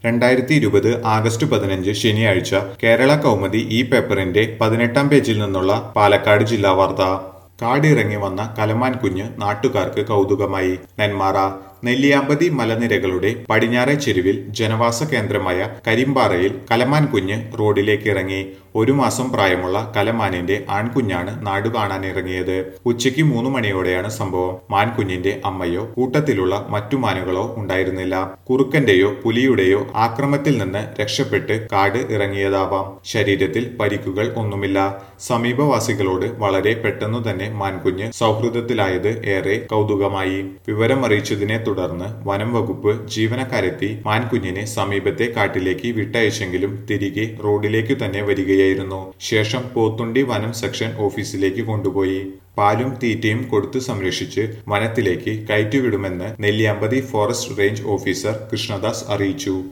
രണ്ടായിരത്തി ഇരുപത് ആഗസ്റ്റ് പതിനഞ്ച് ശനിയാഴ്ച കേരള കൗമുദി ഈ പേപ്പറിന്റെ പതിനെട്ടാം പേജിൽ നിന്നുള്ള പാലക്കാട് ജില്ലാ വാർത്ത കാടിറങ്ങി വന്ന കലമാൻ കുഞ്ഞ് നാട്ടുകാർക്ക് കൗതുകമായി നെന്മാറ നെല്ലിയാമ്പതി മലനിരകളുടെ പടിഞ്ഞാറെ ചെരുവിൽ ജനവാസ കേന്ദ്രമായ കരിമ്പാറയിൽ കലമാൻ കുഞ്ഞ് റോഡിലേക്ക് ഇറങ്ങി ഒരു മാസം പ്രായമുള്ള കലമാനിന്റെ ആൺകുഞ്ഞാണ് നാടു കാണാനിറങ്ങിയത് ഉച്ചയ്ക്ക് മൂന്ന് മണിയോടെയാണ് സംഭവം മാൻകുഞ്ഞിന്റെ അമ്മയോ കൂട്ടത്തിലുള്ള മറ്റു മാനുകളോ ഉണ്ടായിരുന്നില്ല കുറുക്കന്റെയോ പുലിയുടെയോ ആക്രമത്തിൽ നിന്ന് രക്ഷപ്പെട്ട് കാട് ഇറങ്ങിയതാവാം ശരീരത്തിൽ പരിക്കുകൾ ഒന്നുമില്ല സമീപവാസികളോട് വളരെ പെട്ടെന്നു തന്നെ മാൻകുഞ്ഞ് സൗഹൃദത്തിലായത് ഏറെ കൗതുകമായി വിവരമറിയിച്ചതിനെ തുടർന്ന് വനം വകുപ്പ് ജീവനക്കാരെത്തി മാൻകുഞ്ഞിനെ സമീപത്തെ കാട്ടിലേക്ക് വിട്ടയച്ചെങ്കിലും തിരികെ റോഡിലേക്കു തന്നെ വരികയായിരുന്നു ശേഷം പോത്തുണ്ടി വനം സെക്ഷൻ ഓഫീസിലേക്ക് കൊണ്ടുപോയി പാലും തീറ്റയും കൊടുത്തു സംരക്ഷിച്ച് വനത്തിലേക്ക് കയറ്റിവിടുമെന്ന് Nelliampathy forest range officer Krishnadas അറിയിച്ചു